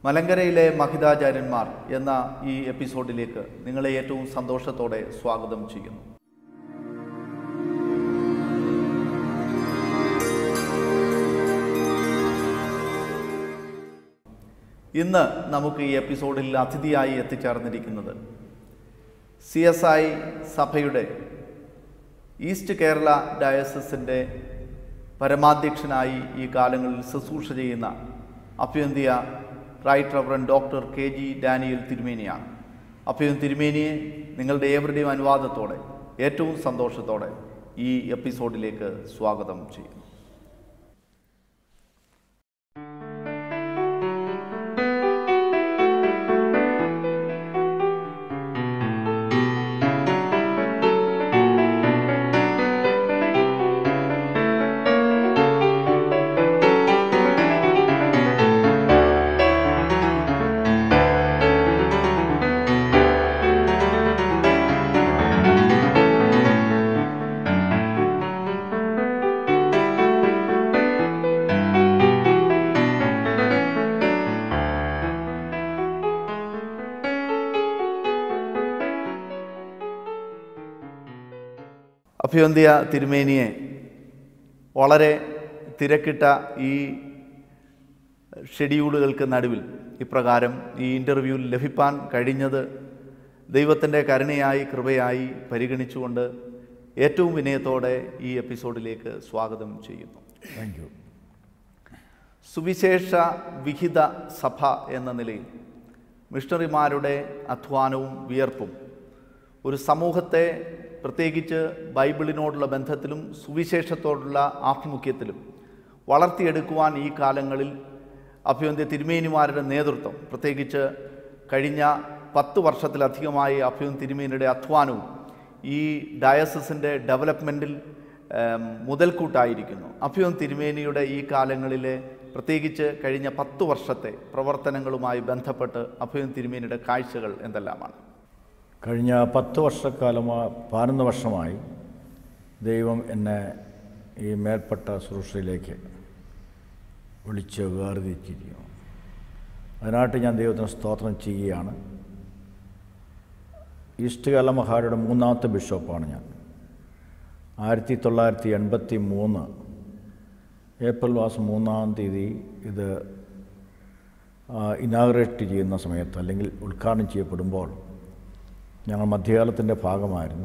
മലങ്കരയിലെ മഹിതാചാര്യന്മാർ എന്ന ഈ എപ്പിസോഡിലേക്ക് നിങ്ങളെ ഏറ്റവും സന്തോഷത്തോടെ സ്വാഗതം ചെയ്യുന്നു ഇന്ന് നമുക്ക് ഈ എപ്പിസോഡിൽ അതിഥിയായി എത്തിച്ചേർന്നിരിക്കുന്നത് സി എസ് ഐ സഭയുടെ ഈസ്റ്റ് കേരള ഡയസസിൻ്റെ പരമാധ്യക്ഷനായി ഈ കാലങ്ങളിൽ ശുശ്രൂഷ ചെയ്യുന്ന അഭ്യന്തിയ right reverend doctor K G Daniel തിരുമേനിയാണ് അഭ്യൻ തിരുമേനിയെ നിങ്ങളുടെ ഏവരുടെയും അനുവാദത്തോടെ ഏറ്റവും സന്തോഷത്തോടെ ഈ എപ്പിസോഡിലേക്ക് സ്വാഗതം ചെയ്യുന്നു അഭ്യന്തിയ തിരുമേനിയെ വളരെ തിരക്കിട്ട ഈ ഷെഡ്യൂളുകൾക്ക് നടുവിൽ ഇപ്രകാരം ഈ ഇൻ്റർവ്യൂവിൽ ലഭിപ്പാൻ കഴിഞ്ഞത് ദൈവത്തിൻ്റെ കരുണയായി കൃപയായി പരിഗണിച്ചുകൊണ്ട് ഏറ്റവും വിനയത്തോടെ ഈ എപ്പിസോഡിലേക്ക് സ്വാഗതം ചെയ്യുന്നു താങ്ക് യു സുവിശേഷ വിഹിത സഭ എന്ന നിലയിൽ മിഷണറിമാരുടെ അധ്വാനവും വിയർപ്പും ഒരു സമൂഹത്തെ പ്രത്യേകിച്ച് ബൈബിളിനോടുള്ള ബന്ധത്തിലും സുവിശേഷത്തോടുള്ള ആഭിമുഖ്യത്തിലും വളർത്തിയെടുക്കുവാൻ ഈ കാലങ്ങളിൽ അഭ്യന്ത്യ തിരുമേനിമാരുടെ നേതൃത്വം പ്രത്യേകിച്ച് കഴിഞ്ഞ പത്ത് വർഷത്തിലധികമായി അഭ്യൻ തിരുമേനിയുടെ അധ്വാനവും ഈ ഡയസസിൻ്റെ ഡെവലപ്മെൻറ്റിൽ ഏം, മുതൽക്കൂട്ടായിരിക്കുന്നു അഭ്യൻ തിരുമേനിയുടെ ഈ കാലങ്ങളിലെ പ്രത്യേകിച്ച് കഴിഞ്ഞ പത്ത് വർഷത്തെ പ്രവർത്തനങ്ങളുമായി ബന്ധപ്പെട്ട് അഭ്യൻ തിരുമേനിയുടെ കാഴ്ചകൾ എന്തെല്ലാമാണ് കഴിഞ്ഞ പത്ത് വർഷക്കാലമായി പതിനൊന്ന് വർഷമായി ദൈവം എന്നെ ഈ മേൽപ്പെട്ട ശുശ്രൂഷയിലേക്ക് വിളിച്ച് വേർതിരിച്ചിരിക്കുന്നു അതിനായിട്ട് ഞാൻ ദൈവത്തിന് സ്തോത്രം ചെയ്യുകയാണ് ഈസ്റ്റ് കേരള മഹാരുടെ മൂന്നാമത്തെ ബിഷപ്പാണ് ഞാൻ ആയിരത്തി തൊള്ളായിരത്തി എൺപത്തി മൂന്ന് ഏപ്രിൽ മാസം മൂന്നാം തീയതി ഇത് ഇനാഗ്രേറ്റ് ചെയ്യുന്ന സമയത്ത് അല്ലെങ്കിൽ ഉദ്ഘാടനം ചെയ്യപ്പെടുമ്പോൾ ഞങ്ങൾ മധ്യകാലത്തിൻ്റെ ഭാഗമായിരുന്നു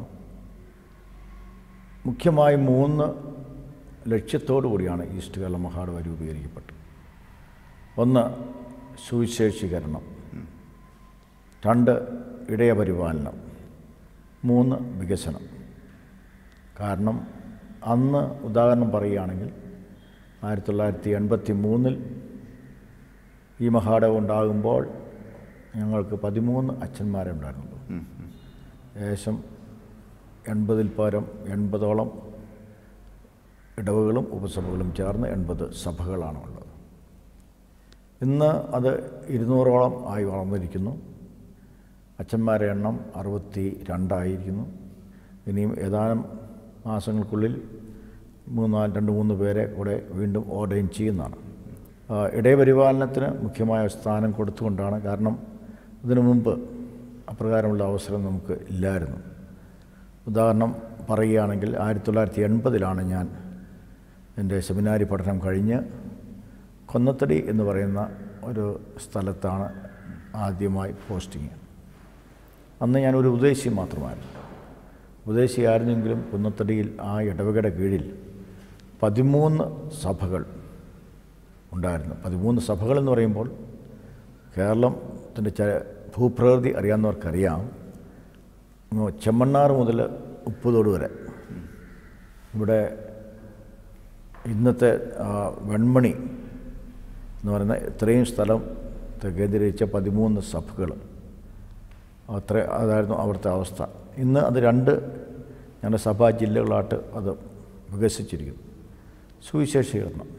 മുഖ്യമായി മൂന്ന് ലക്ഷ്യത്തോടു കൂടിയാണ് ഈസ്റ്റ് കേരള മഹാടവ രൂപീകരിക്കപ്പെട്ടത് ഒന്ന് സുവിശേഷീകരണം രണ്ട് ഇടയപരിപാലനം മൂന്ന് വികസനം കാരണം അന്ന് ഉദാഹരണം പറയുകയാണെങ്കിൽ ആയിരത്തി തൊള്ളായിരത്തി എൺപത്തി മൂന്നിൽ ഈ മഹാടവ് ഉണ്ടാകുമ്പോൾ ഞങ്ങൾക്ക് പതിമൂന്ന് അച്ഛന്മാരെ ഉണ്ടായിരുന്നുള്ളൂ ഏകദേശം എൺപതിൽ പരം എൺപതോളം ഇടവകളും ഉപസഭകളും ചേർന്ന് എൺപത് സഭകളാണ് ഉള്ളത് ഇന്ന് അത് ഇരുന്നൂറോളം ആയി വളർന്നിരിക്കുന്നു അച്ഛന്മാരുടെ എണ്ണം അറുപത്തി രണ്ടായിരിക്കുന്നു ഇനിയും ഏതാനും മാസങ്ങൾക്കുള്ളിൽ മൂന്നാല് രണ്ട് മൂന്ന് പേരെ കൂടെ വീണ്ടും ഓർഡൈൻ ചെയ്യുന്നതാണ് ആ, ഇടയപരിപാലനത്തിന് മുഖ്യമായ സ്ഥാനം കൊടുത്തുകൊണ്ടാണ് കാരണം ഇതിനു മുമ്പ് അപ്രകാരമുള്ള അവസരം നമുക്ക് ഇല്ലായിരുന്നു ഉദാഹരണം പറയുകയാണെങ്കിൽ ആയിരത്തി തൊള്ളായിരത്തി എൺപതിലാണ് ഞാൻ എൻ്റെ സെമിനാരി പഠനം കഴിഞ്ഞ് കൊന്നത്തടി എന്ന് പറയുന്ന ഒരു സ്ഥലത്താണ് ആദ്യമായി പോസ്റ്റിങ് അന്ന് ഞാനൊരു ഉദ്ദേശി മാത്രമായിരുന്നു ഉദ്ദേശിയായിരുന്നെങ്കിലും കുന്നത്തടിയിൽ ആ ഇടവകയുടെ കീഴിൽ പതിമൂന്ന് സഭകൾ ഉണ്ടായിരുന്നു പതിമൂന്ന് സഭകൾ എന്ന് പറയുമ്പോൾ കേരളത്തിൻ്റെ ച ഭൂപ്രകൃതി അറിയാവുന്നവർക്കറിയാം അങ്ങ് ചെമ്മണ്ണാർ മുതൽ ഉപ്പുതോട് വരെ ഇവിടെ ഇന്നത്തെ ആ, വെൺമണി എന്ന് പറയുന്ന ഇത്രയും സ്ഥലം കേന്ദ്രീകരിച്ച പതിമൂന്ന് സഭകൾ അത്ര അതായിരുന്നു അവിടുത്തെ അവസ്ഥ ഇന്ന് അത് രണ്ട് ഞങ്ങളുടെ സഭാ ജില്ലകളായിട്ട് അത് വികസിച്ചിരിക്കുന്നു സുവിശേഷീകരണം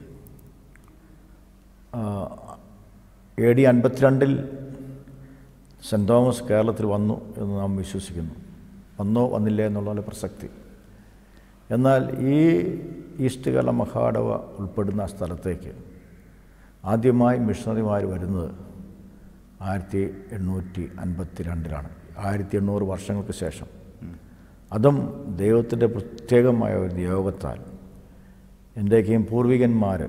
എ ഡി അൻപത്തിരണ്ടിൽ സെൻറ് തോമസ് കേരളത്തിൽ വന്നു എന്ന് നാം വിശ്വസിക്കുന്നു വന്നോ വന്നില്ലേ എന്നുള്ള പ്രസക്തി എന്നാൽ ഈ ഈസ്റ്റ് കേരള മഹാടവ ഉൾപ്പെടുന്ന സ്ഥലത്തേക്ക് ആദ്യമായി മിഷണറിമാർ വരുന്നത് ആയിരത്തി എണ്ണൂറ്റി അൻപത്തി രണ്ടിലാണ് ആയിരത്തി എണ്ണൂറ് വർഷങ്ങൾക്ക് ശേഷം അതും ദൈവത്തിൻ്റെ പ്രത്യേകമായ ഒരു നിയോഗത്താൽ എൻ്റെയൊക്കെയും പൂർവികന്മാർ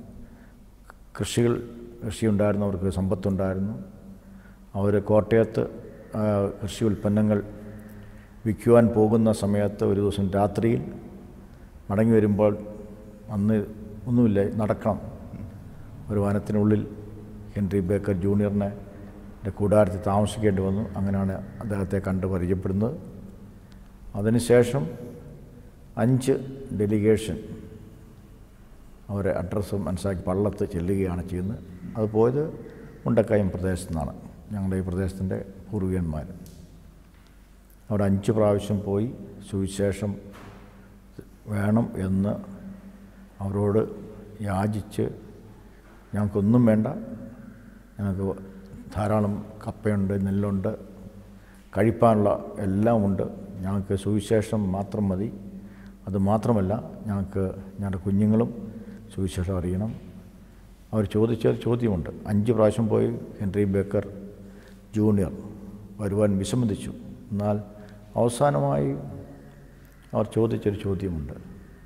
കൃഷികൾ കൃഷിയുണ്ടായിരുന്നവർക്ക് സമ്പത്തുണ്ടായിരുന്നു അവർ കോട്ടയത്ത് ആ, കൃഷി ഉൽപ്പന്നങ്ങൾ വിൽക്കുവാൻ പോകുന്ന സമയത്ത് ഒരു ദിവസം രാത്രിയിൽ മടങ്ങി വരുമ്പോൾ അന്ന് ഒന്നുമില്ല നടക്കണം ഒരു വനത്തിനുള്ളിൽ ഹെൻറി ബേക്കർ ജൂനിയറിനെ എൻ്റെ കൂടാരത്തിൽ താമസിക്കേണ്ടി വന്നു അങ്ങനെയാണ് അദ്ദേഹത്തെ കണ്ട് പരിചയപ്പെടുന്നത് അതിനുശേഷം അഞ്ച് ഡെലിഗേഷൻ അവരെ അഡ്രസ്സ് മനസ്സിലാക്കി പള്ളത്ത് ചെല്ലുകയാണ് ചെയ്യുന്നത് അത് പോയത് മുണ്ടക്കയം പ്രദേശത്തു നിന്നാണ് ഞങ്ങളുടെ ഈ പ്രദേശത്തിൻ്റെ പൂർവികന്മാർ അവിടെ അഞ്ച് പ്രാവശ്യം പോയി സുവിശേഷം വേണം എന്ന് അവരോട് യാചിച്ച് ഞങ്ങൾക്കൊന്നും വേണ്ട ഞങ്ങൾക്ക് ധാരാളം കപ്പയുണ്ട് നെല്ലുണ്ട് കഴിപ്പാനുള്ള എല്ലാം ഉണ്ട് ഞങ്ങൾക്ക് സുവിശേഷം മാത്രം മതി അത് മാത്രമല്ല ഞങ്ങൾക്ക് ഞങ്ങളുടെ കുഞ്ഞുങ്ങളും സുവിശേഷം അറിയണം അവർ ചോദിച്ച ഒരു ചോദ്യമുണ്ട് അഞ്ച് പ്രാവശ്യം പോയി ഹെൻറി ബേക്കർ ജൂനിയർ വരുവാൻ വിസമ്മതിച്ചു എന്നാൽ അവസാനമായി അവർ ചോദിച്ചൊരു ചോദ്യമുണ്ട്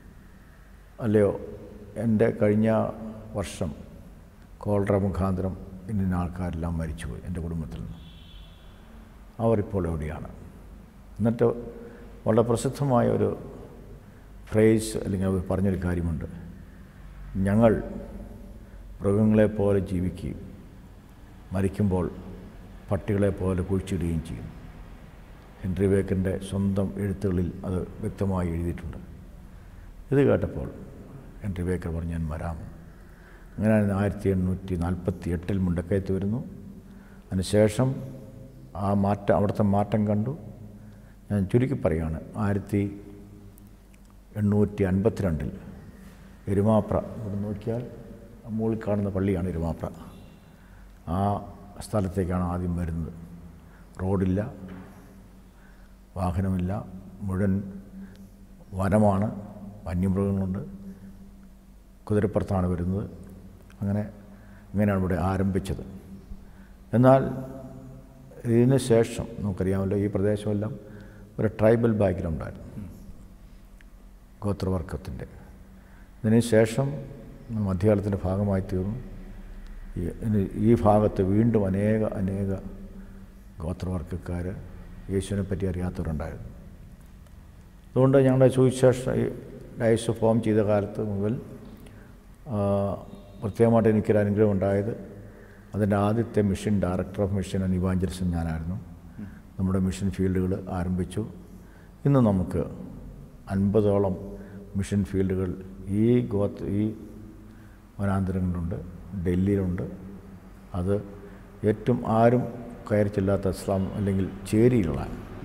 അല്ലയോ എൻ്റെ കഴിഞ്ഞ വർഷം കോളറ മുഖാന്തരം ഇന്ന ആൾക്കാരെല്ലാം മരിച്ചുപോയി എൻ്റെ കുടുംബത്തിൽ നിന്ന് അവരിപ്പോൾ എവിടെയാണ് എന്നിട്ട് വളരെ പ്രസിദ്ധമായ ഒരു ഫ്രേസ് അല്ലെങ്കിൽ അവർ പറഞ്ഞൊരു കാര്യമുണ്ട് ഞങ്ങൾ മൃഗങ്ങളെപ്പോലെ ജീവിക്കുകയും മരിക്കുമ്പോൾ പട്ടികളെപ്പോലെ കുഴിച്ചിടുകയും ചെയ്യും ഹെൻറി ബേക്കറിൻ്റെ സ്വന്തം എഴുത്തുകളിൽ അത് വ്യക്തമായി എഴുതിയിട്ടുണ്ട് ഇത് കേട്ടപ്പോൾ ഹെൻറി ബേക്കർ പറഞ്ഞു ഞാൻ വരാം അങ്ങനെ ആയിരത്തി എണ്ണൂറ്റി നാൽപ്പത്തി എട്ടിൽ മുണ്ടക്കയത്ത് വരുന്നു അതിനുശേഷം ആ മാറ്റം അവിടുത്തെ മാറ്റം കണ്ടു ഞാൻ ചുരുക്കി പറയുകയാണ് ആയിരത്തി എണ്ണൂറ്റി അൻപത്തിരണ്ടിൽ എരുമാപ്ര ഇവിടെ നോക്കിയാൽ മുകളിൽ കാണുന്ന പള്ളിയാണ് എരുമാപ്ര ആ സ്ഥലത്തേക്കാണ് ആദ്യം വരുന്നത് റോഡില്ല വാഹനമില്ല മുഴുവൻ വനമാണ് വന്യമൃഗങ്ങളുണ്ട് കുതിരപ്പുറത്താണ് വരുന്നത് അങ്ങനെ ഇങ്ങനെയാണ് ഇവിടെ ആരംഭിച്ചത് എന്നാൽ ഇതിന് ശേഷം നമുക്കറിയാമല്ലോ ഈ പ്രദേശമെല്ലാം ഒരു ട്രൈബൽ ബാക്ക്ഗ്രൗണ്ടായിരുന്നു ഗോത്രവർഗത്തിൻ്റെ ഇതിന് ശേഷം മധ്യകാലത്തിൻ്റെ ഭാഗമായി തീർന്നു ഈ- ഇനി ഈ ഭാഗത്ത് വീണ്ടും അനേക അനേക ഗോത്രവർഗക്കാർ യേശുവിനെ പറ്റി അറിയാത്തവരുണ്ടായിരുന്നു അതുകൊണ്ട് ഞങ്ങളുടെ സുവിശേഷ ഈ ഡയസ് ഫോം ചെയ്ത കാലത്ത് മുതൽ ആ, പ്രത്യേകമായിട്ട് എനിക്കൊരു അനുഗ്രഹം ഉണ്ടായത് അതിൻ്റെ ആദ്യത്തെ mission director of mission and evangelism ഞാനായിരുന്നു നമ്മുടെ മിഷൻ ഫീൽഡുകൾ ആരംഭിച്ചു ഇന്ന് നമുക്ക് അൻപതോളം മിഷൻ ഫീൽഡുകൾ ഈ ഗോത്ര ഈ വനാന്തരങ്ങളുണ്ട് ഡൽഹിയിലുണ്ട് അത് ഏറ്റവും ആരും കയറി ചെല്ലാത്ത ഇസ്ലാം അല്ലെങ്കിൽ ചേരിയുള്ള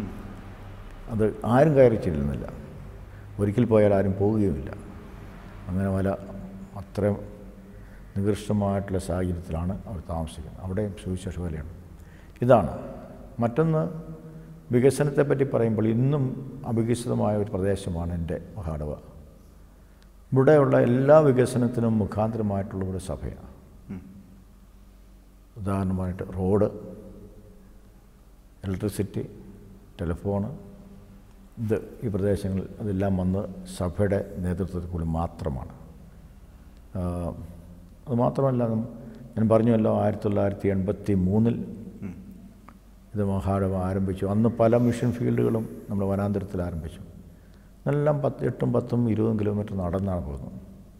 അത് ആരും കയറി ചെല്ലുന്നില്ല ഒരിക്കൽ പോയാൽ ആരും പോവുകയുമില്ല അങ്ങനെ പല അത്രയും നികൃഷ്ടമായിട്ടുള്ള സാഹചര്യത്തിലാണ് അവർ താമസിക്കുന്നത് അവിടെയും സുവിശേഷ വേലയാണ് ഇതാണ് മറ്റൊന്ന് വികസനത്തെപ്പറ്റി പറയുമ്പോൾ ഇന്നും അവികസിതമായ ഒരു പ്രദേശമാണ് എൻ്റെ മഹാടവ ഇവിടെയുള്ള എല്ലാ വികസനത്തിനും മുഖാന്തരമായിട്ടുള്ള ഒരു സഭയാണ് ഉദാഹരണമായിട്ട് റോഡ് ഇലക്ട്രിസിറ്റി ടെലിഫോണ് ഇത് ഈ പ്രദേശങ്ങളിൽ അതെല്ലാം വന്ന് സഭയുടെ നേതൃത്വത്തിൽ കൂടി മാത്രമാണ് ആ, അത് മാത്രമല്ല നം- ഞാൻ പറഞ്ഞുവല്ലോ ആയിരത്തി തൊള്ളായിരത്തി എൺപത്തി മൂന്നിൽ ഇത് മഹാടവ ആരംഭിച്ചു അന്ന് പല മിഷൻ ഫീൽഡുകളും നമ്മൾ വനാന്തരത്തിൽ ആരംഭിച്ചു എല്ലാം പത്ത് എട്ടും പത്തും ഇരുപതും കിലോമീറ്റർ നടന്നാണ് പോകുന്നത്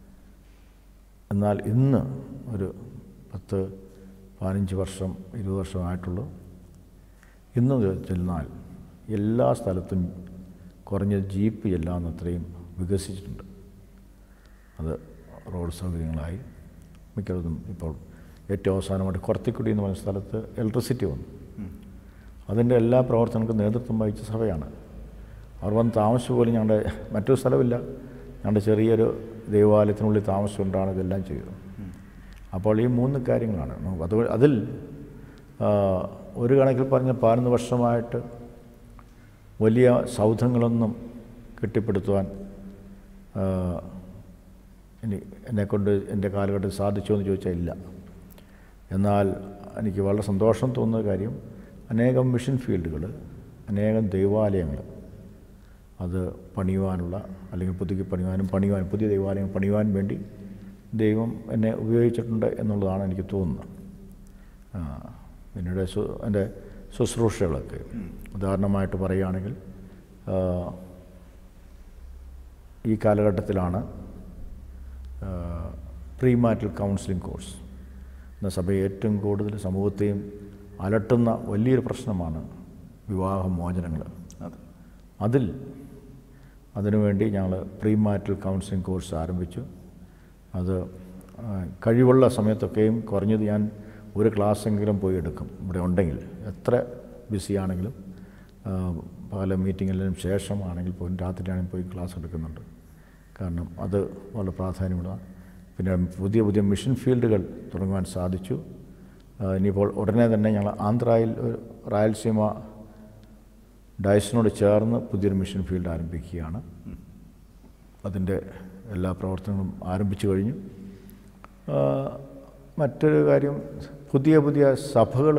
എന്നാൽ ഇന്ന് ഒരു പത്ത് പതിനഞ്ച് വർഷം ഇരുപത് വർഷമായിട്ടുള്ളൂ ഇന്ന് ചെന്നാൽ എല്ലാ സ്ഥലത്തും കുറഞ്ഞ ജീപ്പ് ചെല്ലാവുന്നത്രയും വികസിച്ചിട്ടുണ്ട് അത് റോഡ് സൗകര്യങ്ങളായി മിക്കതും ഇപ്പോൾ ഏറ്റവും അവസാനമായിട്ട് കുറത്തിക്കുടി എന്ന് പറഞ്ഞ സ്ഥലത്ത് ഇലക്ട്രിസിറ്റി വന്നു അതിൻ്റെ എല്ലാ പ്രവർത്തനങ്ങൾക്കും നേതൃത്വം വഹിച്ച സഭയാണ് അവർ വന്ന് താമസിച്ചു പോലും ഞങ്ങളുടെ മറ്റൊരു സ്ഥലമില്ല ഞങ്ങളുടെ ചെറിയൊരു ദേവാലയത്തിനുള്ളിൽ താമസിച്ചുകൊണ്ടാണ് ഇതെല്ലാം ചെയ്തത് അപ്പോൾ ഈ മൂന്ന് കാര്യങ്ങളാണ് നമുക്ക് അത് അതിൽ ആ, ഒരു കണക്കിൽ പറഞ്ഞ പതിനൊന്ന് വർഷമായിട്ട് വലിയ സൗധങ്ങളൊന്നും കെട്ടിപ്പടുത്തുവാൻ ആ, ഇനി എന്നെക്കൊണ്ട് എൻ്റെ കാലഘട്ടത്തിൽ സാധിച്ചോ എന്ന് ചോദിച്ചാൽ ഇല്ല എന്നാൽ എനിക്ക് വളരെ സന്തോഷം തോന്നുന്ന കാര്യം അനേകം മിഷൻ ഫീൽഡുകൾ അനേകം ദൈവാലയങ്ങൾ അത് പണിയുവാനുള്ള അല്ലെങ്കിൽ പുതുക്കി പണിയുവാനും പണിയുവാനും പുതിയ ദൈവാലയം പണിയുവാൻ വേണ്ടി ദൈവം എന്നെ ഉപയോഗിച്ചിട്ടുണ്ട് എന്നുള്ളതാണ് എനിക്ക് തോന്നുന്നത് ആ, പിന്നീട് സു എൻ്റെ ശുശ്രൂഷകളൊക്കെ ഉദാഹരണമായിട്ട് പറയുകയാണെങ്കിൽ ആ, ഈ കാലഘട്ടത്തിലാണ് പ്രീ മാറ്റൽ കൗൺസിലിംഗ് കോഴ്സ് എന്ന സഭയെ ഏറ്റവും കൂടുതൽ സമൂഹത്തെയും അലട്ടുന്ന വലിയൊരു പ്രശ്നമാണ് വിവാഹമോചനങ്ങൾ അതെ അതിൽ അതിനുവേണ്ടി ഞങ്ങൾ പ്രീ മാറ്റൽ കൗൺസിലിംഗ് കോഴ്സ് ആരംഭിച്ചു അത് ആ, കഴിവുള്ള സമയത്തൊക്കെയും കുറഞ്ഞത് ഞാൻ ഒരു ക്ലാസ്സെങ്കിലും പോയി എടുക്കും ഇവിടെ ഉണ്ടെങ്കിൽ എത്ര ബിസിയാണെങ്കിലും ആ, പല മീറ്റിങ്ങിലും ശേഷമാണെങ്കിൽ പോലും രാത്രിയാണെങ്കിൽ പോയി ക്ലാസ് എടുക്കുന്നുണ്ട് കാരണം അത് വളരെ പ്രാധാന്യമുള്ള പിന്നെ പുതിയ പുതിയ മിഷൻ ഫീൽഡുകൾ തുടങ്ങുവാൻ സാധിച്ചു ആ, ഇനിയിപ്പോൾ ഉടനെ തന്നെ ഞങ്ങൾ ആന്ധ്രയിൽ ഒരു റായലസീമ ഡയസിനോട് ചേർന്ന് പുതിയൊരു മിഷൻ ഫീൽഡ് ആരംഭിക്കുകയാണ് അതിൻ്റെ എല്ലാ പ്രവർത്തനങ്ങളും ആരംഭിച്ചു കഴിഞ്ഞു ആ, മറ്റൊരു കാര്യം പുതിയ പുതിയ സഭകൾ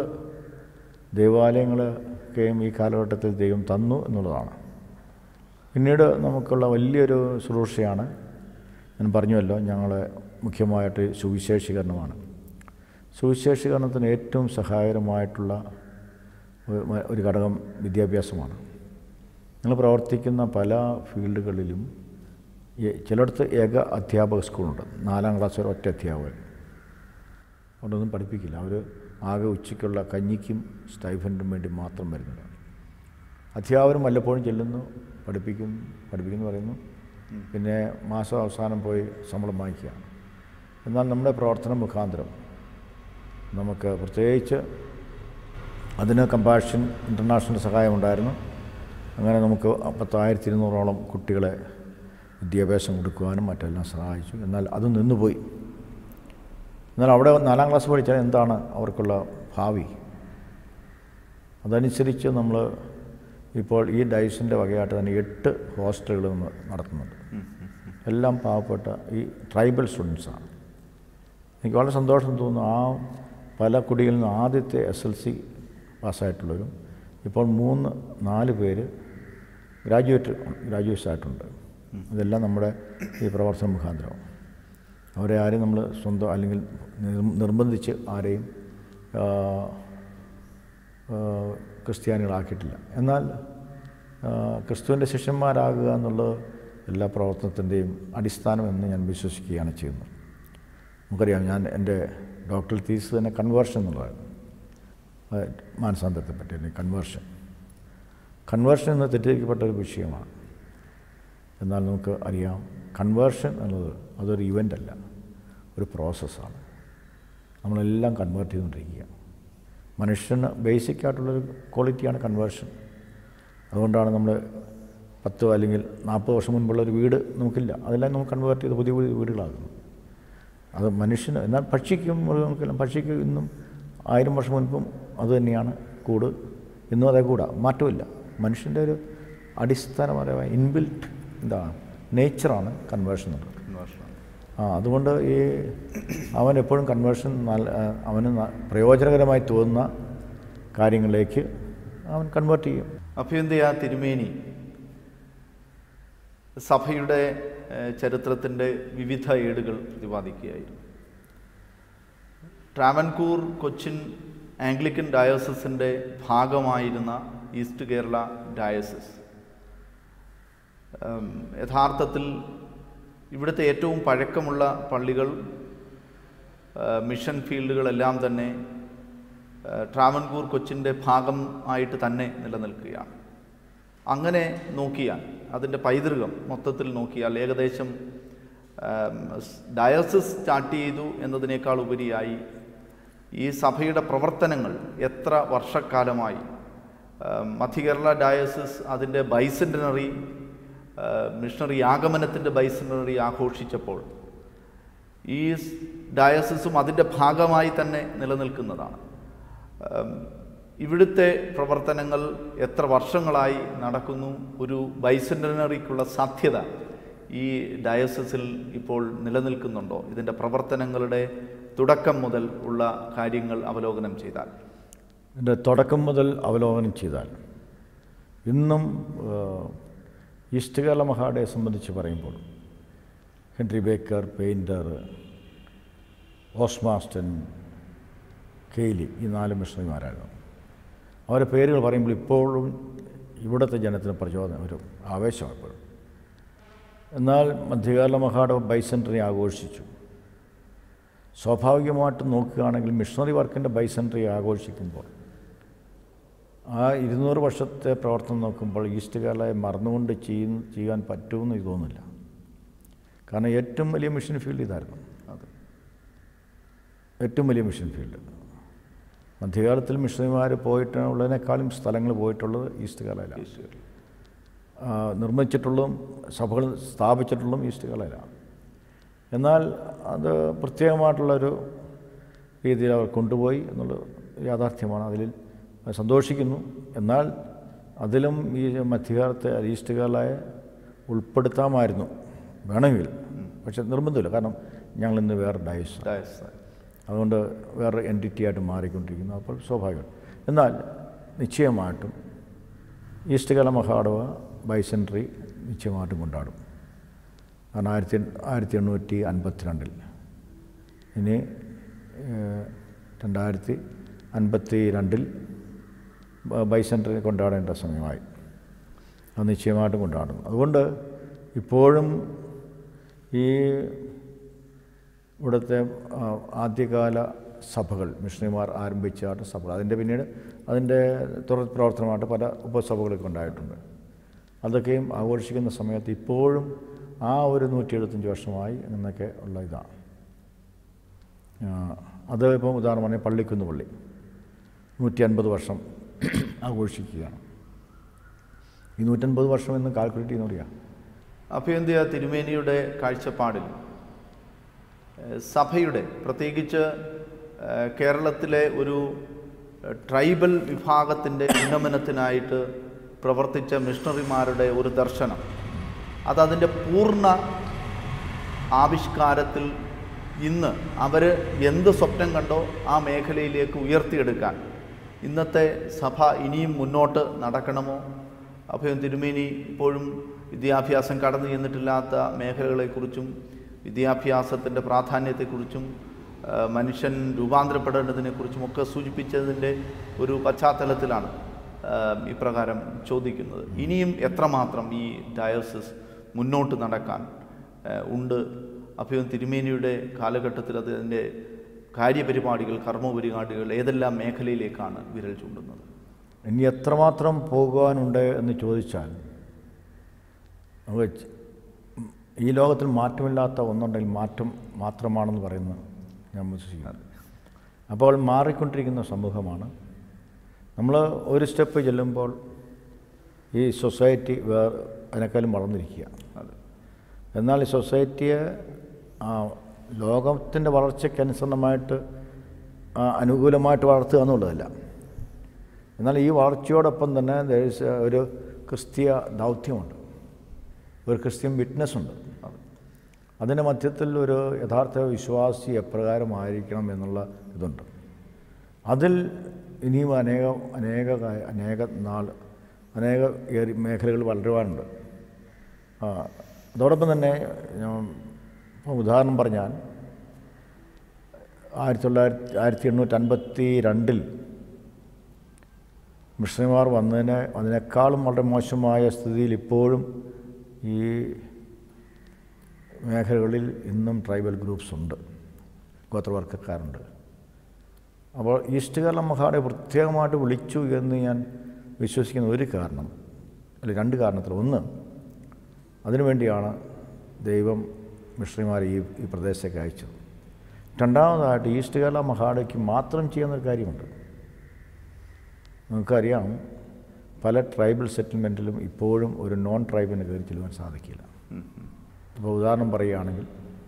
ദേവാലയങ്ങളൊക്കെയും ഈ കാലഘട്ടത്തിൽ ദൈവം തന്നു എന്നുള്ളതാണ് പിന്നീട് നമുക്കുള്ള വലിയൊരു ശുശ്രൂഷയാണ് ഞാൻ പറഞ്ഞുവല്ലോ ഞങ്ങളെ മുഖ്യമായിട്ട് സുവിശേഷീകരണമാണ് സുവിശേഷീകരണത്തിന് ഏറ്റവും സഹായകരമായിട്ടുള്ള ഒരു- ഒരു ഘടകം വിദ്യാഭ്യാസമാണ് ഞങ്ങൾ പ്രവർത്തിക്കുന്ന പല ഫീൽഡുകളിലും ഈ- ചിലയിടത്ത് ഏക അധ്യാപക സ്കൂളുണ്ട് നാലാം ക്ലാസ് വരെ ഒറ്റ അധ്യാപകൻ അവിടെയൊന്നും പഠിപ്പിക്കില്ല അവർ ആകെ ഉച്ചയ്ക്കുള്ള കഞ്ഞിക്കും സ്റ്റൈഫൻഡിനും വേണ്ടി മാത്രം വരുന്നത് അധ്യാപകരും വല്ലപ്പോഴും ചെല്ലുന്നു പഠിപ്പിക്കും പഠിപ്പിക്കുന്നു പറയുന്നു പിന്നെ മാസം അവസാനം പോയി ശമ്പളം വാങ്ങിക്കുക എന്നാൽ നമ്മുടെ പ്രവർത്തന മുഖാന്തരം നമുക്ക് പ്രത്യേകിച്ച് അതിന് കമ്പാഷൻ ഇൻ്റർനാഷണൽ സഹായമുണ്ടായിരുന്നു അങ്ങനെ നമുക്ക് പത്തായിരത്തി ഇരുന്നൂറോളം കുട്ടികളെ വിദ്യാഭ്യാസം കൊടുക്കുവാനും മറ്റെല്ലാം സഹായിച്ചു എന്നാൽ അത് നിന്നുപോയി എന്നാൽ അവിടെ നാലാം ക്ലാസ് പഠിച്ചാൽ എന്താണ് അവർക്കുള്ള ഭാവി അതനുസരിച്ച് നമ്മൾ ഇപ്പോൾ ഈ ഡൈസിൻ്റെ വകയായിട്ട് തന്നെ എട്ട് ഹോസ്റ്റലുകൾ നമ്മൾ നടത്തുന്നുണ്ട് എല്ലാം പാവപ്പെട്ട ഈ ട്രൈബൽ സ്റ്റുഡൻസാണ് എനിക്ക് വളരെ സന്തോഷം തോന്നുന്നു ആ പല കുടികളിൽ നിന്ന് ആദ്യത്തെ എസ് എൽ സി പാസ്സായിട്ടുള്ളവരും ഇപ്പോൾ മൂന്ന് നാല് പേര് ഗ്രാജുവേറ്റ് ഗ്രാജുവേറ്റ്സ് ആയിട്ടുണ്ട് ഇതെല്ലാം നമ്മുടെ ഈ പ്രവർത്തന മുഖാന്തരം അവരെ ആരെയും നമ്മൾ സ്വന്തം അല്ലെങ്കിൽ നിർ- നിർബന്ധിച്ച് ആരെയും ആ, ആ, ക്രിസ്ത്യാനികളാക്കിയിട്ടില്ല എന്നാൽ ആ, ക്രിസ്തുവിൻ്റെ ശിഷ്യന്മാരാകുക എന്നുള്ളത് എല്ലാ പ്രവർത്തനത്തിൻ്റെയും അടിസ്ഥാനം എന്ന് ഞാൻ വിശ്വസിക്കുകയാണ് ചെയ്യുന്നത് നമുക്കറിയാം ഞാൻ എൻ്റെ ഡോക്ടർ തീസ് തന്നെ കൺവേർഷൻ എന്നുള്ളതാണ് അത് മാനസാന്തരത്തെ പറ്റി അല്ലെങ്കിൽ കൺവേർഷൻ കൺവേർഷൻ എന്ന് തെറ്റിദ്ധരിക്കപ്പെട്ട ഒരു വിഷയമാണ് എന്നാൽ നമുക്ക് അറിയാം കൺവേർഷൻ എന്നുള്ളത് അതൊരു ഇവൻ്റ് അല്ല ഒരു പ്രോസസ്സാണ് നമ്മളെല്ലാം കൺവേർട്ട് ചെയ്തുകൊണ്ടിരിക്കുക മനുഷ്യന് ബേസിക് ആയിട്ടുള്ളൊരു ക്വാളിറ്റിയാണ് കൺവേർഷൻ അതുകൊണ്ടാണ് നമ്മൾ പത്തോ അല്ലെങ്കിൽ നാൽപ്പത് വർഷം മുൻപുള്ള ഒരു വീട് നമുക്കില്ല അതെല്ലാം നമുക്ക് കൺവേർട്ട് ചെയ്ത് പുതിയ പുതിയ വീടുകളാകുന്നു അത് മനുഷ്യന് എന്നാൽ പക്ഷിക്കും മൃഗങ്ങൾക്കെല്ലാം പക്ഷിക്ക് ഇന്നും ആയിരം വർഷം മുൻപും അത് തന്നെയാണ് കൂട് ഇന്നും അതേ കൂടാ മാറ്റമില്ല മനുഷ്യൻ്റെ ഒരു അടിസ്ഥാനപരമായ ഇൻബിൽറ്റ് എന്താണ് നേച്ചറാണ് കൺവേർഷൻ എന്നുള്ളത് കൺവേർഷനാണ് ആ അതുകൊണ്ട് ഈ അവൻ എപ്പോഴും കൺവേർഷൻ നല്ല ആ, അവന് ന- പ്രയോജനകരമായി തോന്നുന്ന കാര്യങ്ങളിലേക്ക് അവൻ കൺവേർട്ട് ചെയ്യും അഭ്യന്തയ തിരുമേനി സഭയുടെ ഏഹ്, ചരിത്രത്തിൻ്റെ വിവിധ ഏടുകൾ പ്രതിപാദിക്കുകയായിരുന്നു ട്രാവൻകൂർ കൊച്ചിൻ ആംഗ്ലിക്കൻ ഡയോസസിൻ്റെ ഭാഗമായിരുന്ന ഈസ്റ്റ് കേരള ഡയസസ് ഉം, യഥാർത്ഥത്തിൽ ഇവിടുത്തെ ഏറ്റവും പഴക്കമുള്ള പള്ളികൾ ആ, മിഷൻ ഫീൽഡുകളെല്ലാം തന്നെ ആ, ട്രാവൻകൂർ കൊച്ചിൻ്റെ ഭാഗം ആയിട്ട് തന്നെ നിലനിൽക്കുകയാണ് അങ്ങനെ നോക്കിയാൽ അതിൻ്റെ പൈതൃകം മൊത്തത്തിൽ നോക്കിയാൽ ഏകദേശം ആം, സ് ഡയസിസ് സ്റ്റാർട്ട് ചെയ്തു എന്നതിനേക്കാൾ ഉപരിയായി ഈ സഭയുടെ പ്രവർത്തനങ്ങൾ എത്ര വർഷക്കാലമായി ആം, മധ്യകേരള ഡയസിസ് അതിൻ്റെ ബൈസെൻറ്റനറി മിഷണറി ആഗമനത്തിൻ്റെ ബൈസെൻറ്റനറി ആഘോഷിച്ചപ്പോൾ ഈ സ് ഡയസിസും അതിൻ്റെ ഭാഗമായി തന്നെ നിലനിൽക്കുന്നതാണ് ഉം, ഇവിടുത്തെ പ്രവർത്തനങ്ങൾ എത്ര വർഷങ്ങളായി നടക്കുന്നു ഒരു ബൈസെൻറ്റനറിക്കുള്ള സാധ്യത ഈ ഡയസിസിൽ ഇപ്പോൾ നിലനിൽക്കുന്നുണ്ടോ ഇതിൻ്റെ പ്രവർത്തനങ്ങളുടെ തുടക്കം മുതൽ ഉള്ള കാര്യങ്ങൾ അവലോകനം ചെയ്താൽ എൻ്റെ തുടക്കം മുതൽ അവലോകനം ചെയ്താൽ ഇന്നും ഏഹ്, ഈസ്റ്റ് കേരള മഹാഡയെ സംബന്ധിച്ച് പറയുമ്പോൾ Henry Baker Painter Osmaston Cayley ഈ നാല് മിഷണറിമാരായിരുന്നു അവരുടെ പേരുകൾ പറയുമ്പോൾ ഇപ്പോഴും ഇവിടുത്തെ ജനത്തിന് പ്രചോദനം ഒരു ആവേശമാണ് ഇപ്പോഴും എന്നാൽ മധ്യകാല മഹാഡ ബൈസെൻട്രി ആഘോഷിച്ചു സ്വാഭാവികമായിട്ടും നോക്കുകയാണെങ്കിൽ മിഷണറി വർക്കിൻ്റെ ബൈസെൻട്രി ആഘോഷിക്കുമ്പോൾ ആ ഇരുന്നൂറ് വർഷത്തെ പ്രവർത്തനം നോക്കുമ്പോൾ ഈസ്റ്റ് കേരളയെ മറന്നുകൊണ്ട് ചെയ്യുന്ന ചെയ്യാൻ പറ്റുമെന്ന് എനിക്ക് തോന്നുന്നില്ല കാരണം ഏറ്റവും വലിയ മിഷൻ ഫീൽഡ് ഇതായിരുന്നു അതെ ഏറ്റവും വലിയ മിഷൻ ഫീൽഡ് മധ്യകാലത്തിൽ മിഷണറിമാർ പോയിട്ടുള്ളതിനേക്കാളും സ്ഥലങ്ങൾ പോയിട്ടുള്ളത് ഈസ്റ്റ് കേരളയിലാണ് ഈശ്വരൻ. ആ, നിർമ്മിച്ചിട്ടുള്ളതും സഭകൾ സ്ഥാപിച്ചിട്ടുള്ളതും ഈസ്റ്റ് കേരളയിലാണ് എന്നാൽ അത് പ്രത്യേകമായിട്ടുള്ളൊരു രീതിയിൽ അവർ കൊണ്ടുപോയി എന്നുള്ളത് യാഥാർത്ഥ്യമാണ് അതിൽ സന്തോഷിക്കുന്നു എന്നാൽ അതിലും ഈ മധ്യകാലത്തെ ഈസ്റ്റ് കേരളയെ ഉൾപ്പെടുത്താമായിരുന്നു വേണമെങ്കിൽ പക്ഷെ നിർബന്ധമില്ല കാരണം ഞങ്ങളിന്ന് വേറെ ഡയസ് ഡയസ്. അതുകൊണ്ട് വേറെ എൻറ്റിറ്റി ആയിട്ട് മാറിക്കൊണ്ടിരിക്കുന്നു അപ്പോൾ സ്വാഭാവികം എന്നാൽ നിശ്ചയമായിട്ടും ഈസ്റ്റ് കേരള മഹാടവ ബൈസെൻട്രി നിശ്ചയമായിട്ടും കൊണ്ടാടും കാരണം ആയിരത്തി ആയിരത്തി എണ്ണൂറ്റി അൻപത്തിരണ്ടിൽ ഇനി ഏഹ്, രണ്ടായിരത്തി അൻപത്തി രണ്ടിൽ ബൈസെൻട്രി കൊണ്ടാടേണ്ട സമയമായി അത് നിശ്ചയമായിട്ടും കൊണ്ടാടും അതുകൊണ്ട് ഇപ്പോഴും ഈ ഇവിടുത്തെ ആ, ആദ്യകാല സഭകൾ മിഷണറിമാർ ആരംഭിച്ചായിട്ട് സഭകൾ അതിൻ്റെ പിന്നീട് അതിൻ്റെ തുടർ പ്രവർത്തനമായിട്ട് പല ഉപസഭകളൊക്കെ ഉണ്ടായിട്ടുണ്ട് അതൊക്കെയും ആഘോഷിക്കുന്ന സമയത്ത് ഇപ്പോഴും ആ ഒരു നൂറ്റി എഴുപത്തഞ്ച് വർഷമായി എന്നൊക്കെ ഉള്ള ഇതാണ് ആ, അത് ഇപ്പം ഉദാഹരണം പറഞ്ഞാൽ പള്ളിക്കുന്ന് പള്ളി നൂറ്റി അൻപത് വർഷം ആഘോഷിക്കുകയാണ് ഈ നൂറ്റൻപത് വർഷം എന്ന് കാൽക്കുലേറ്റ് ചെയ്യുന്ന പറയാം അഭ്യന്ത്യ തിരുമേനിയുടെ കാഴ്ചപ്പാടിൽ ഏഹ്, സഭയുടെ പ്രത്യേകിച്ച് ഏഹ്, കേരളത്തിലെ ഒരു ഏഹ്, ട്രൈബൽ വിഭാഗത്തിൻ്റെ ഉന്നമനത്തിനായിട്ട് പ്രവർത്തിച്ച മിഷണറിമാരുടെ ഒരു ദർശനം അതതിൻ്റെ പൂർണ്ണ ആവിഷ്കാരത്തിൽ ഇന്ന് അവർ എന്ത് സ്വപ്നം കണ്ടോ ആ മേഖലയിലേക്ക് ഉയർത്തിയെടുക്കാൻ ഇന്നത്തെ സഭ ഇനിയും മുന്നോട്ട് നടക്കണമോ അഭയം തിരുമേനി ഇപ്പോഴും വിദ്യാഭ്യാസം കടന്നു ചെന്നിട്ടില്ലാത്ത മേഖലകളെക്കുറിച്ചും വിദ്യാഭ്യാസത്തിൻ്റെ പ്രാധാന്യത്തെക്കുറിച്ചും ആ, മനുഷ്യൻ രൂപാന്തരപ്പെടേണ്ടതിനെക്കുറിച്ചും ഒക്കെ സൂചിപ്പിച്ചതിൻ്റെ ഒരു പശ്ചാത്തലത്തിലാണ് ആ, ഇപ്രകാരം ചോദിക്കുന്നത് ഇനിയും എത്രമാത്രം ഈ ഡയോസിസ് മുന്നോട്ട് നടക്കാൻ ആ, ഉണ്ട് അഭയം തിരുമേനിയുടെ കാലഘട്ടത്തിൽ അതിൻ്റെ കാര്യപരിപാടികൾ കർമ്മപരിപാടികൾ ഏതെല്ലാം മേഖലയിലേക്കാണ് വിരൽ ചൂണ്ടുന്നത് ഇനി എത്രമാത്രം പോകുവാനുണ്ട് എന്ന് ചോദിച്ചാൽ നമുക്ക് ച- ഈ ലോകത്തിൽ മാറ്റമില്ലാത്ത ഒന്നുണ്ടെങ്കിൽ മാറ്റം മാത്രമാണെന്ന് പറയുന്നത് ഞാൻ വിശ്വസിക്കുന്നത് അപ്പോൾ മാറിക്കൊണ്ടിരിക്കുന്ന സമൂഹമാണ് നമ്മൾ ഒരു സ്റ്റെപ്പ് ചെല്ലുമ്പോൾ ഈ സൊസൈറ്റി വേറെ അതിനേക്കാളും വളർന്നിരിക്കുക അതെ എന്നാൽ ഈ സൊസൈറ്റിയെ ആ, ലോകത്തിൻ്റെ വളർച്ചയ്ക്കനുസരണമായിട്ട് ആ, അനുകൂലമായിട്ട് വളർത്തുക എന്നുള്ളതല്ല എന്നാൽ ഈ വളർച്ചയോടൊപ്പം തന്നെ there is a- ഒരു ക്രിസ്തീയ ദൗത്യമുണ്ട് ഒരു ക്രിസ്ത്യൻ വിറ്റ്നസ് ഉണ്ട് അതെ അതിൻ്റെ മധ്യത്തിൽ ഒരു യഥാർത്ഥ വിശ്വാസി എപ്രകാരമായിരിക്കണം എന്നുള്ള ഇതുണ്ട് അതിൽ ഇനിയും അനേകം അനേക കാ- അനേക നാൾ അനേക ഏറി മേഖലകൾ വളരുവാനുണ്ട് ആ, അതോടൊപ്പം തന്നെ ഞാൻ ഇപ്പോൾ ഉദാഹരണം പറഞ്ഞാൽ ആയിരത്തി തൊള്ളായിരത്തി ആയിരത്തി എണ്ണൂറ്റി അൻപത്തി രണ്ടിൽ മിഷണറിമാർ വന്നതിന് അതിനേക്കാളും വളരെ മോശമായ സ്ഥിതിയിൽ ഇപ്പോഴും ഈ മേഖലകളിൽ ഇന്നും ട്രൈബൽ ഗ്രൂപ്പ്സ് ഉണ്ട് ഗോത്രവർഗ്ഗക്കാരുണ്ട് അപ്പോൾ ഈസ്റ്റ് കേരള മഹാടെ പ്രത്യേകമായിട്ട് വിളിച്ചു എന്ന് ഞാൻ വിശ്വസിക്കുന്ന ഒരു കാരണം അല്ല രണ്ട് കാരണത്തിൽ ഒന്ന് അതിനുവേണ്ടിയാണ് ദൈവം മിഷണറിമാരെ ഈ ഈ പ്രദേശത്തേക്ക് അയച്ചത് രണ്ടാമതായിട്ട് ഈസ്റ്റ് കേരള മഹാടയ്ക്ക് മാത്രം ചെയ്യുന്നൊരു കാര്യമുണ്ട് നമുക്കറിയാം പല ട്രൈബൽ സെറ്റിൽമെൻറ്റിലും ഇപ്പോഴും ഒരു നോൺ ട്രൈബിന് കയറി ചെല്ലുവാൻ സാധിക്കില്ല ഇപ്പോൾ ഉദാഹരണം പറയുകയാണെങ്കിൽ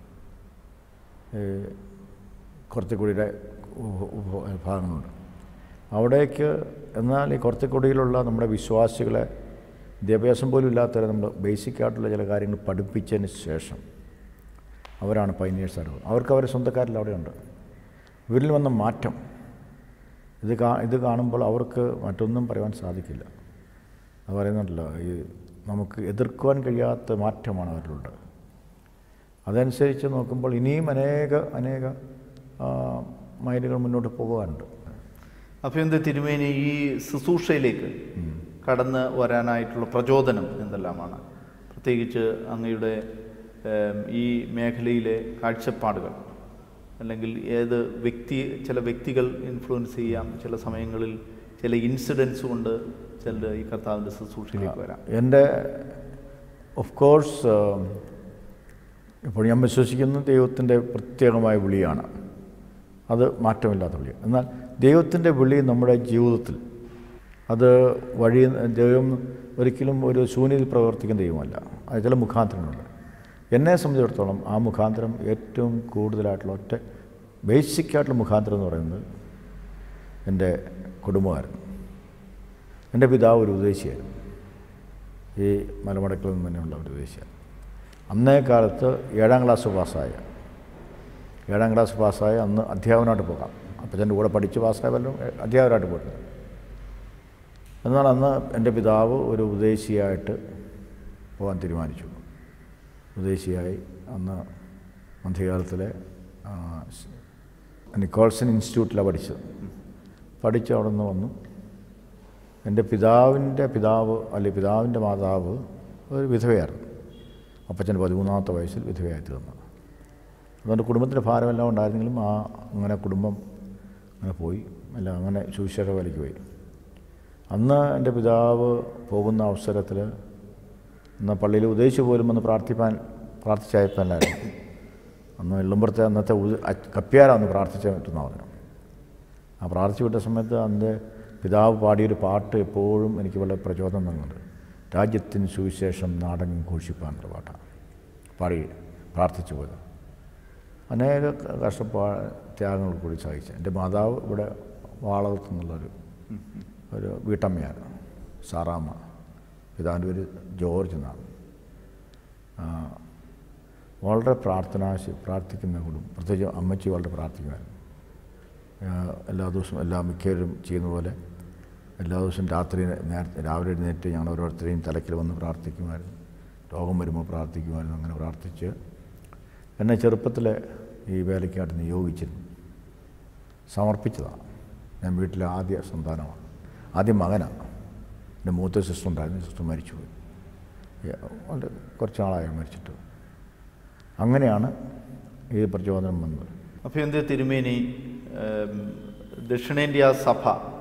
ഏഹ്, കുറത്തിക്കുടിയുടെ ഉപ- ഉപ- ഭാഗങ്ങളുണ്ട് അവിടേക്ക് എന്നാൽ ഈ കുറത്തിക്കുടിയിലുള്ള നമ്മുടെ വിശ്വാസികളെ വിദ്യാഭ്യാസം പോലും ഇല്ലാത്തവരെ നമ്മൾ ബേസിക് ആയിട്ടുള്ള ചില കാര്യങ്ങൾ പഠിപ്പിച്ചതിന് ശേഷം അവരാണ് പൈനീഴ്സ് ആയിട്ട് അവർക്ക് അവരെ സ്വന്തക്കാരിൽ അവിടെയുണ്ട് ഇവരിൽ വന്ന മാറ്റം ഇത് കാ ഇത് കാണുമ്പോൾ അവർക്ക് മറ്റൊന്നും പറയുവാൻ സാധിക്കില്ല അത് പറയുന്നുണ്ടല്ലോ ഈ നമുക്ക് എതിർക്കുവാൻ കഴിയാത്ത മാറ്റമാണ് അവരിലുള്ളത് അതനുസരിച്ച് നോക്കുമ്പോൾ ഇനിയും അനേക അനേക ആ, മൈലുകൾ മുന്നോട്ട് പോകാനുണ്ട് അഭ്യന്തര തിരുമേനി ഈ ശുശ്രൂഷയിലേക്ക് കടന്ന് വരാനായിട്ടുള്ള പ്രചോദനം എന്തെല്ലാമാണ് പ്രത്യേകിച്ച് അങ്ങയുടെ ഏം, ഈ മേഖലയിലെ കാഴ്ചപ്പാടുകൾ അല്ലെങ്കിൽ ഏത് വ്യക്തി ചില വ്യക്തികൾ ഇൻഫ്ലുവൻസ് ചെയ്യാം ചില സമയങ്ങളിൽ ചില ഇൻസിഡൻസ് കൊണ്ട് ചില ഈ കർത്താവിൻ്റെ ശുശ്രൂഷയിലേക്ക് വരാം എൻ്റെ ഓഫ് കോഴ്സ് ഇപ്പോൾ ഞാൻ വിശ്വസിക്കുന്ന ദൈവത്തിൻ്റെ പ്രത്യേകമായ വിളിയാണ് അത് മാറ്റമില്ലാത്ത വിളിയാണ് എന്നാൽ ദൈവത്തിൻ്റെ വിളി നമ്മുടെ ജീവിതത്തിൽ അത് വഴി ദൈവം ഒരിക്കലും ഒരു ശൂന്യതയിൽ പ്രവർത്തിക്കുന്ന ദൈവമല്ല അത് ചില മുഖാന്തരങ്ങളുണ്ട് എന്നെ സംബന്ധിച്ചിടത്തോളം ആ മുഖാന്തരം ഏറ്റവും കൂടുതലായിട്ടുള്ള ഒറ്റ ബേസിക്കായിട്ടുള്ള മുഖാന്തരം എന്ന് പറയുന്നത് എൻ്റെ കുടുംബമായിരുന്നു എൻ്റെ പിതാവ് ഒരു ഉദ്ദേശിയായിരുന്നു ഈ മലമടക്കിൽ നിന്ന് തന്നെയുള്ള ഒരു ഉദ്ദേശിയാണ് അന്നേ കാലത്ത് ഏഴാം ക്ലാസ് പാസ്സായ ഏഴാം ക്ലാസ് പാസ്സായ അന്ന് അധ്യാപനമായിട്ട് പോകാം അപ്പച്ചൻ്റെ കൂടെ പഠിച്ച് പാസ്സായ വല്ലതും അധ്യാപകരായിട്ട് പോയിട്ടുണ്ട് എന്നാൽ അന്ന് എൻ്റെ പിതാവ് ഒരു ഉദ്ദേശിയായിട്ട് പോകാൻ തീരുമാനിച്ചു ഉദ്ദേശിയായി അന്ന് മധ്യകാലത്തിലെ ആ, സ് നിക്കോൾസൺ ഇൻസ്റ്റിറ്റ്യൂട്ടിലാണ് പഠിച്ചത് പഠിച്ച് അവിടെ നിന്ന് വന്നു എൻ്റെ പിതാവിൻ്റെ പിതാവ് അല്ലെങ്കിൽ പിതാവിൻ്റെ മാതാവ് ഒരു വിധവയായിരുന്നു അപ്പച്ചൻ്റെ പതിമൂന്നാമത്തെ വയസ്സിൽ വിധവയായി തീർന്നു അതുകൊണ്ട് കുടുംബത്തിൻ്റെ ഭാരമെല്ലാം ഉണ്ടായിരുന്നെങ്കിലും ആ അങ്ങനെ കുടുംബം അങ്ങനെ പോയി അല്ല അങ്ങനെ സുവിശേഷ വേലയ്ക്ക് പോയി അന്ന് എൻ്റെ പിതാവ് പോകുന്ന അവസരത്തിൽ അന്ന് പള്ളിയിൽ ഉദ്ദേശിച്ചു പോലും ഒന്ന് പ്രാർത്ഥിപ്പാൻ പ്രാർത്ഥിച്ചയപ്പല്ലായിരുന്നു അന്ന് എള്ളുമ്പുറത്തെ അന്നത്തെ ഉദ- അ- കപ്പ്യാരാന്ന് പ്രാർത്ഥിച്ച പറ്റുന്ന പറഞ്ഞു ആ പ്രാർത്ഥിച്ചു വിട്ട സമയത്ത് അന്ന് പിതാവ് പാടിയൊരു പാട്ട് എപ്പോഴും എനിക്ക് വളരെ പ്രചോദനം തന്നുണ്ട് രാജ്യത്തിന് സുവിശേഷം നാടകം ഘോഷിപ്പാനുള്ള പാട്ടാണ് പാടി പ്രാർത്ഥിച്ചു പോയത് അനേക ക- കഷ്ടപ്പാ ത്യാഗങ്ങൾ കൂടി സഹിച്ചു എൻ്റെ മാതാവ് ഇവിടെ വാളകത്തു നിന്നുള്ളൊരു ഒരു വീട്ടമ്മയാണ് സാറാമ്മ പിതാവിൻ്റെ പേര് ജോർജ് എന്നാണ് ആ, വളരെ പ്രാർത്ഥനാശി പ്രാർത്ഥിക്കുന്ന കുടുംബം പ്രത്യേകിച്ച് അമ്മച്ചി വളരെ പ്രാർത്ഥിക്കുമായിരുന്നു ആ, എല്ലാ ദിവസവും എല്ലാ മിക്കവരും ചെയ്യുന്ന പോലെ എല്ലാ ദിവസവും രാത്രി നേരത്തെ രാവിലെ എഴുന്നേറ്റ് ഞങ്ങൾ ഓരോരുത്തരെയും തലയ്ക്കൽ വന്ന് പ്രാർത്ഥിക്കുമായിരുന്നു രോഗം വരുമ്പോൾ പ്രാർത്ഥിക്കുമായിരുന്നു അങ്ങനെ പ്രാർത്ഥിച്ച് എന്നെ ചെറുപ്പത്തിൽ ഈ വേലയ്ക്കായിട്ട് നിയോഗിച്ചിരുന്നു സമർപ്പിച്ചതാണ് ഞാൻ വീട്ടിലെ ആദ്യ സന്താനമാണ് ആദ്യം മകനാണ് എൻ്റെ മൂത്ത സിസ്റ്റർ ഉണ്ടായിരുന്നു സിസ്റ്റർ മരിച്ചുപോയി ഏ, വളരെ കുറച്ച് നാളായി മരിച്ചിട്ട് അങ്ങനെയാണ് ഈ പ്രചോദനം വന്നത് അഭ്യന്തര തിരുമേനി ഏം, ദക്ഷിണേന്ത്യ സഭ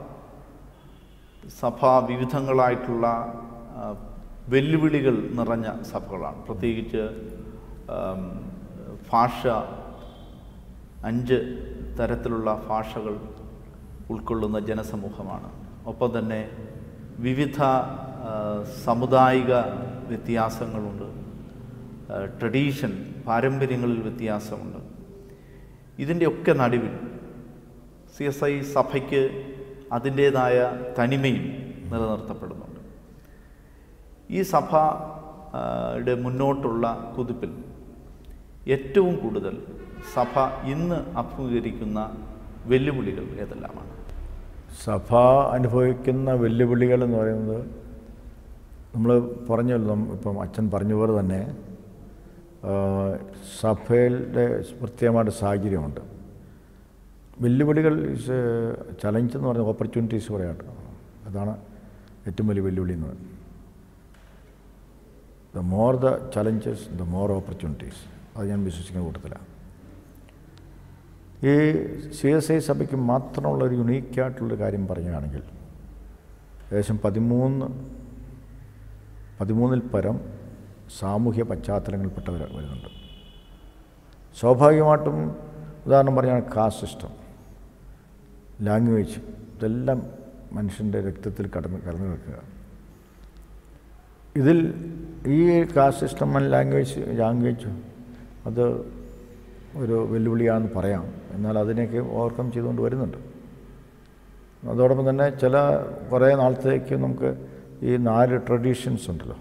സഭ വിവിധങ്ങളായിട്ടുള്ള ആ, വെല്ലുവിളികൾ നിറഞ്ഞ സഭകളാണ് പ്രത്യേകിച്ച് ആം, ഭാഷ അഞ്ച് തരത്തിലുള്ള ഭാഷകൾ ഉൾക്കൊള്ളുന്ന ജനസമൂഹമാണ് ഒപ്പം തന്നെ വിവിധ ആ, സാമുദായിക വ്യത്യാസങ്ങളുണ്ട് ആ, ട്രഡീഷൻ പാരമ്പര്യങ്ങളിൽ വ്യത്യാസമുണ്ട് ഇതിൻ്റെയൊക്കെ നടുവിൽ സി എസ് ഐ സഭയ്ക്ക് അതിൻ്റേതായ തനിമയും നിലനിർത്തപ്പെടുന്നുണ്ട് ഈ സഭ ആ, യുടെ മുന്നോട്ടുള്ള കുതിപ്പിൽ ഏറ്റവും കൂടുതൽ സഭ ഇന്ന് അഭിമുഖീകരിക്കുന്ന വെല്ലുവിളികൾ ഏതെല്ലാമാണ് സഭ അനുഭവിക്കുന്ന വെല്ലുവിളികൾ എന്ന് പറയുന്നത് നമ്മൾ പറഞ്ഞല്ലോ നം- ഇപ്പം അച്ഛൻ പറഞ്ഞ പോലെ തന്നെ ആ, സഭയുടെ പ്രത്യേകമായിട്ട് സാഹചര്യമുണ്ട് വെല്ലുവിളികൾ ഇസ് ചലഞ്ച് എന്ന് പറഞ്ഞ ഓപ്പർച്യൂണിറ്റീസ് പറയാട്ടോ അതാണ് ഏറ്റവും വലിയ വെല്ലുവിളി എന്ന് പറയുന്നത് the more the challenges the more opportunities അത് ഞാൻ വിശ്വസിക്കുന്ന കൂട്ടത്തിലാണ് ഈ സി എസ് ഐ സഭയ്ക്ക് മാത്രമുള്ള ഒരു യുണീക്കായിട്ടുള്ളൊരു കാര്യം പറയുകയാണെങ്കിൽ ഏകദേശം പതിമൂന്ന് പതിമൂന്നിൽ പരം സാമൂഹ്യ പശ്ചാത്തലങ്ങളിൽപ്പെട്ടവർ വരുന്നുണ്ട് സ്വാഭാവികമായിട്ടും ഉദാഹരണം പറഞ്ഞാൽ കാസ്റ്റ് സിസ്റ്റം ലാംഗ്വേജ് ഇതെല്ലാം മനുഷ്യൻ്റെ രക്തത്തിൽ കടന്ന് കലർന്നു നിൽക്കുക ഇതിൽ ഈ caste system and language language അത് ഒരു വെല്ലുവിളിയാണെന്ന് പറയാം എന്നാൽ അതിനെയൊക്കെ ഓവർകം ചെയ്തുകൊണ്ട് വരുന്നുണ്ട് അതോടൊപ്പം തന്നെ ചില കുറേ നാളത്തേക്ക് നമുക്ക് ഈ നാല് ട്രഡീഷൻസ് ഉണ്ടല്ലോ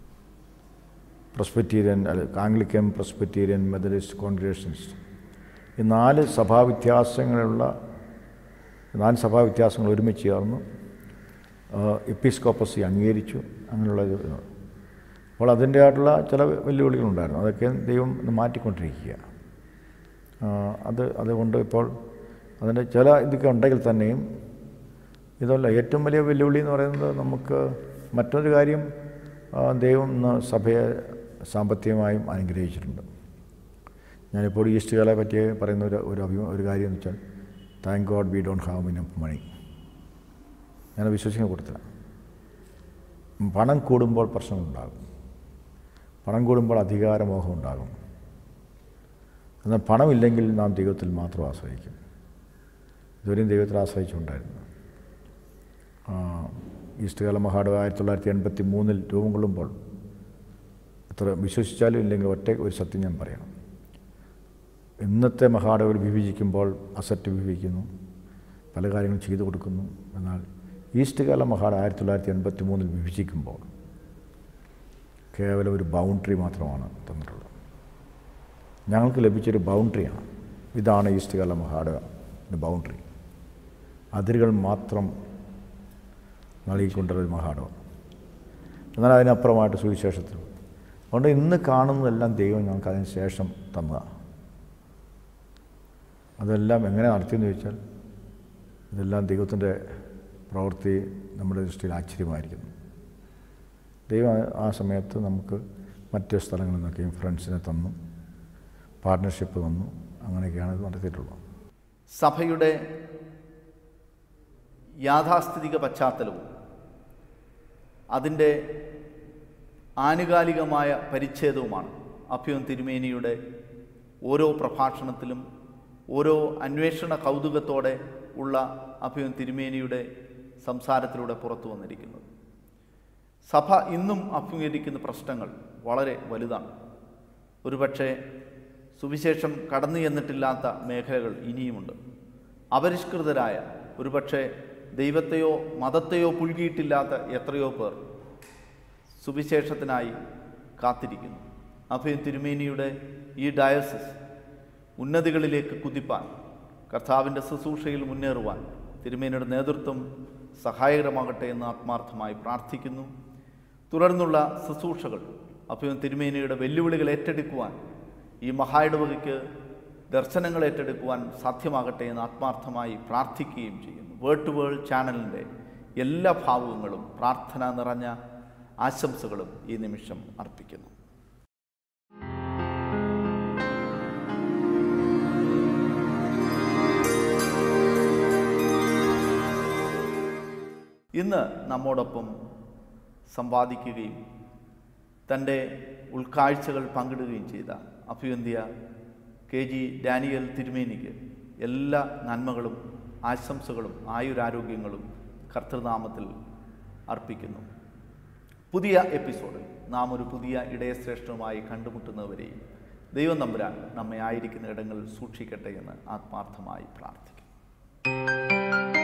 പ്രസ്ബറ്റീരിയൻ അല്ല ആംഗ്ലിക്കൻ പ്രസ്ബറ്റീരിയൻ മെത്തഡിസ്റ്റ് കോൺഗ്രേഷൻസ് ഈ നാല് സഭാവ്യത്യാസങ്ങളുള്ള നാല് സഭാവ്യത്യാസങ്ങൾ ഒരുമിച്ച് ചേർന്ന് എപ്പിസ്കോപ്പസി അംഗീകരിച്ചു അങ്ങനെയുള്ള ഇത് അപ്പോൾ അതിൻ്റെതായിട്ടുള്ള ചില വെല്ലുവിളികളുണ്ടായിരുന്നു അതൊക്കെ ദൈവം ഇന്ന് മാറ്റിക്കൊണ്ടിരിക്കുക ആ, അത് അതുകൊണ്ട് ഇപ്പോൾ അതിൻ്റെ ചില ഇതൊക്കെ ഉണ്ടെങ്കിൽ തന്നെയും ഇതല്ല ഏറ്റവും വലിയ വെല്ലുവിളി എന്ന് പറയുന്നത് നമുക്ക് മറ്റൊരു കാര്യം ആ, ദൈവം ഇന്ന് സഭയെ സാമ്പത്തികമായും അനുഗ്രഹിച്ചിട്ടുണ്ട് ഞാനിപ്പോൾ ഈസ്റ്റുകളെ പറ്റി പറയുന്ന ഒരു ഒരു അഭിമ ഒരു കാര്യം എന്ന് വെച്ചാൽ thank God we don't have enough money ഞാൻ വിശ്വസിക്കുന്ന കൂട്ടത്തിലാണ് പണം കൂടുമ്പോൾ പ്രശ്നങ്ങളുണ്ടാകും പണം കൂടുമ്പോൾ അധികാരമോഹം ഉണ്ടാകും എന്നാൽ പണമില്ലെങ്കിൽ നാം ദൈവത്തിൽ മാത്രം ആശ്രയിക്കും ഇതുവരെയും ദൈവത്തിൽ ആശ്രയിച്ചുകൊണ്ടായിരുന്നു ആ, ഈസ്റ്റ് കാല മഹാട് ആയിരത്തി തൊള്ളായിരത്തി എൺപത്തി മൂന്നിൽ രൂപം കൊള്ളുമ്പോൾ എത്ര വിശ്വസിച്ചാലും ഇല്ലെങ്കിൽ ഒറ്റ ഒരു സത്യം ഞാൻ പറയണം ഇന്നത്തെ മഹാടകൾ വിഭജിക്കുമ്പോൾ അസറ്റ് വിഭജിക്കുന്നു പല കാര്യങ്ങളും ചെയ്തു കൊടുക്കുന്നു എന്നാൽ ഈസ്റ്റ് കാല മഹാട് ആയിരത്തി തൊള്ളായിരത്തി എൺപത്തി മൂന്നിൽ വിഭജിക്കുമ്പോൾ കേവലം ഒരു ബൗണ്ടറി മാത്രമാണ് തന്നിട്ടുള്ളത് ഞങ്ങൾക്ക് ലഭിച്ചൊരു ബൗണ്ടറിയാണ് ഇതാണ് ഈസ്റ്റ് കാല മഹാടയുടെ ബൗണ്ടറി അതിരുകൾ മാത്രം നൽകിക്കൊണ്ടുള്ള ഒരു മഹാടമാണ് എന്നാൽ അതിനപ്പുറമായിട്ട് സുവിശേഷത്തിൽ അതുകൊണ്ട് ഇന്ന് കാണുന്നതെല്ലാം ദൈവം ഞങ്ങൾക്ക് അതിന് ശേഷം തന്നതാണ് അതെല്ലാം എങ്ങനെ നടത്തിയെന്ന് ചോദിച്ചാൽ ഇതെല്ലാം ദൈവത്തിൻ്റെ പ്രവൃത്തി നമ്മുടെ ദൃഷ്ടിയിൽ ആശ്ചര്യമായിരിക്കുന്നു ദൈവം ആ- ആ സമയത്ത് നമുക്ക് മറ്റ് സ്ഥലങ്ങളിൽ നിന്നൊക്കെയും ഫ്രണ്ട്സിനെ തന്നു പാർട്ട്ണർഷിപ്പ് തന്നു അങ്ങനെയൊക്കെയാണ് ഇത് നടത്തിയിട്ടുള്ളത് സഭയുടെ യാഥാസ്ഥിതിക പശ്ചാത്തലവും അതിൻ്റെ ആനുകാലികമായ പരിച്ഛേദവുമാണ് അഭ്യുൻ തിരുമേനിയുടെ ഓരോ പ്രഭാഷണത്തിലും ഓരോ അന്വേഷണ കൗതുകത്തോടെ ഉള്ള അഭ്യുൻ തിരുമേനിയുടെ സംസാരത്തിലൂടെ പുറത്തു വന്നിരിക്കുന്നത് സഭ ഇന്നും അഭിമുഖീകരിക്കുന്ന പ്രശ്നങ്ങൾ വളരെ വലുതാണ് ഒരുപക്ഷെ സുവിശേഷം കടന്നു ചെന്നിട്ടില്ലാത്ത മേഖലകൾ ഇനിയുമുണ്ട് അപരിഷ്കൃതരായ ഒരുപക്ഷെ ദൈവത്തെയോ മതത്തെയോ പുൽകിയിട്ടില്ലാത്ത എത്രയോ പേർ സുവിശേഷത്തിനായി കാത്തിരിക്കുന്നു അഭയം തിരുമേനിയുടെ ഈ ഡയസിസ് ഉന്നതികളിലേക്ക് കുതിപ്പാൻ കർത്താവിൻ്റെ ശുശ്രൂഷയിൽ മുന്നേറുവാൻ തിരുമേനിയുടെ നേതൃത്വം സഹായകരമാകട്ടെ എന്ന് ആത്മാർത്ഥമായി പ്രാർത്ഥിക്കുന്നു തുടർന്നുള്ള ശുശ്രൂഷകൾ അഭയം തിരുമേനിയുടെ വെല്ലുവിളികൾ ഏറ്റെടുക്കുവാൻ ഈ മഹായിടവകയ്ക്ക് ദർശനങ്ങൾ ഏറ്റെടുക്കുവാൻ സാധ്യമാകട്ടെ എന്ന് ആത്മാർത്ഥമായി പ്രാർത്ഥിക്കുകയും ചെയ്യുന്നു വേർഡ് ടു വേൾഡ് ചാനലിൻ്റെ എല്ലാ ഭാവുകങ്ങളും പ്രാർത്ഥന നിറഞ്ഞ ആശംസകളും ഈ നിമിഷം അർപ്പിക്കുന്നു ഇന്ന് നമ്മോടൊപ്പം സമ്പാദിക്കുകയും തൻ്റെ ഉൾക്കാഴ്ചകൾ പങ്കിടുകയും ചെയ്ത അഭിവന്ധ്യ കെ ജി ഡാനിയൽ തിരുമേനിക്ക് എല്ലാ നന്മകളും ആശംസകളും ആയുരാരോഗ്യങ്ങളും കർത്തൃനാമത്തിൽ അർപ്പിക്കുന്നു പുതിയ എപ്പിസോഡിൽ നാം ഒരു പുതിയ ഇടയശ്രേഷ്ഠവുമായി കണ്ടുമുട്ടുന്നവരെയും ദൈവം നമ്പുരാൻ നമ്മെ ആയിരിക്കുന്ന ഇടങ്ങളിൽ സൂക്ഷിക്കട്ടെ എന്ന് ആത്മാർത്ഥമായി പ്രാർത്ഥിക്കുന്നു